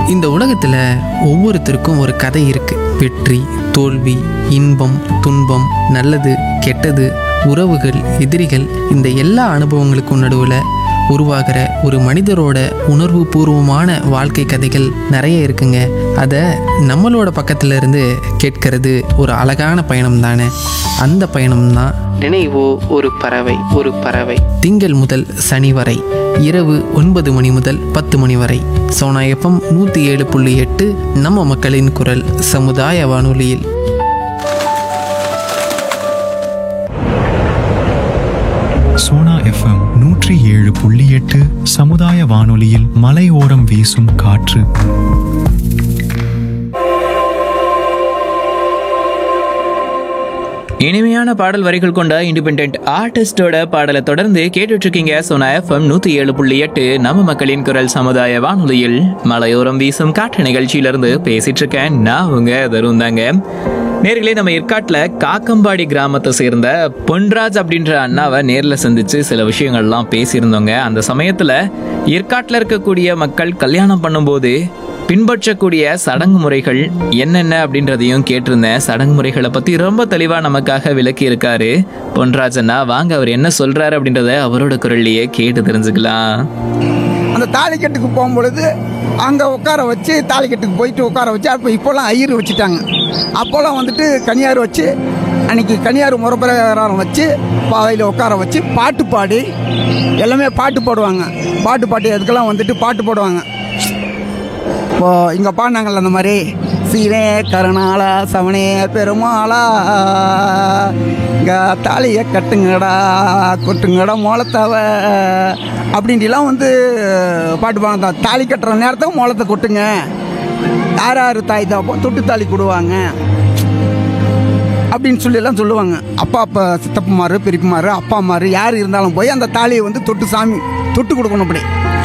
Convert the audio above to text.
இந்த உலகத்தில் ஒவ்வொருத்தருக்கும் ஒரு கதை இருக்கு வெற்றி தோல்வி இன்பம் துன்பம் நல்லது கெட்டது உறவுகள் எதிரிகள் இந்த எல்லா அனுபவங்களுக்கும் நடுவில் உருவாகிற ஒரு மனிதரோட உணர்வு பூர்வமான வாழ்க்கை கதைகள் நிறைய இருக்குங்க அதை நம்மளோட பக்கத்துல இருந்து கேட்கறது ஒரு அழகான பயணம் தானே அந்த பயணம் தான் நினைவோ ஒரு பறவை ஒரு பறவை திங்கள் முதல் சனி வரை இரவு ஒன்பது மணி முதல் பத்து மணி வரை சோனா எஃப்எம் நூற்றி ஏழு புள்ளி எட்டு நம்ம மக்களின் குரல் சமுதாய வானொலியில் சோனா எஃப்எம் நூற்றி ஏழு புள்ளி எட்டு சமுதாய வானொலியில் மலையோரம் வீசும் காற்று இனிமையான பாடல் வரிகள் கொண்ட இண்டிபெண்ட் ஆர்டிஸ்டோட பாடலை தொடர்ந்து கேட்டுட்டு இருக்கீங்க சோனா எஃப்எம் நூத்தி ஏழு புள்ளி எட்டு நம்ம மக்களின் குரல் சமுதாய வானொலியில் மலையோரம் வீசும் காற்று நிகழ்ச்சியிலிருந்து பேசிட்டு இருக்கேன் நான் உங்க தருண் தாங்க நேர்களே நம்ம ஏற்காட்டில் காக்கம்பாடி கிராமத்தை சேர்ந்த பொன்ராஜ் அப்படின்ற அண்ணாவை நேரில் சந்திச்சு சில விஷயங்கள்லாம் பேசியிருந்தோங்க அந்த சமயத்தில் ஏற்காட்டில் இருக்கக்கூடிய மக்கள் கல்யாணம் பண்ணும்போது பின்பற்றக்கூடிய சடங்கு முறைகள் என்னென்ன அப்படின்றதையும் கேட்டிருந்தேன் சடங்கு முறைகளை பத்தி ரொம்ப தெளிவா நமக்காக விளக்கி இருக்காரு பொன்ராஜண்ணா வாங்க அவர் என்ன சொல்றாரு அப்படின்றத அவரோட குரல்லையே கேட்டு தெரிஞ்சுக்கலாம் அந்த தாலிக்கட்டுக்கு போகும்பொழுது அங்கே உட்கார வச்சு தாலிக்கட்டுக்கு போயிட்டு உட்கார வச்சு அப்போ இப்போல்லாம் ஐயர் வச்சுட்டாங்க அப்போல்லாம் வந்துட்டு கனியார் வச்சு அன்னைக்கு கனியார் முறப்பிரகாரம் வச்சு பாவையில் உட்கார வச்சு பாட்டு பாடி எல்லாமே பாட்டு பாடுவாங்க பாட்டு பாட்டு அதுக்கெல்லாம் வந்துட்டு பாட்டு பாடுவாங்க இப்போ இங்கே பாடினாங்கல்ல அந்த மாதிரி சீனே கருணாளா சவனே பெருமாளா இங்கே தாலியை கட்டுங்கடா கொட்டுங்கடா மோளத்தாவ அப்படின்ட்டுலாம் வந்து பாட்டு பாடுங்க தாலி கட்டுற நேரத்துக்கு மோளத்தை கொட்டுங்க யார் யார் தாய் தாப்போ தொட்டு தாலி கொடுவாங்க அப்படின்னு சொல்லி எல்லாம் சொல்லுவாங்க அப்பா அப்பா சித்தப்பமாரு பெரியப்பமாரு அப்பா அம்மாரு யார் இருந்தாலும் போய் அந்த தாலியை வந்து தொட்டு சாமி தொட்டு கொடுக்கணும் அப்படி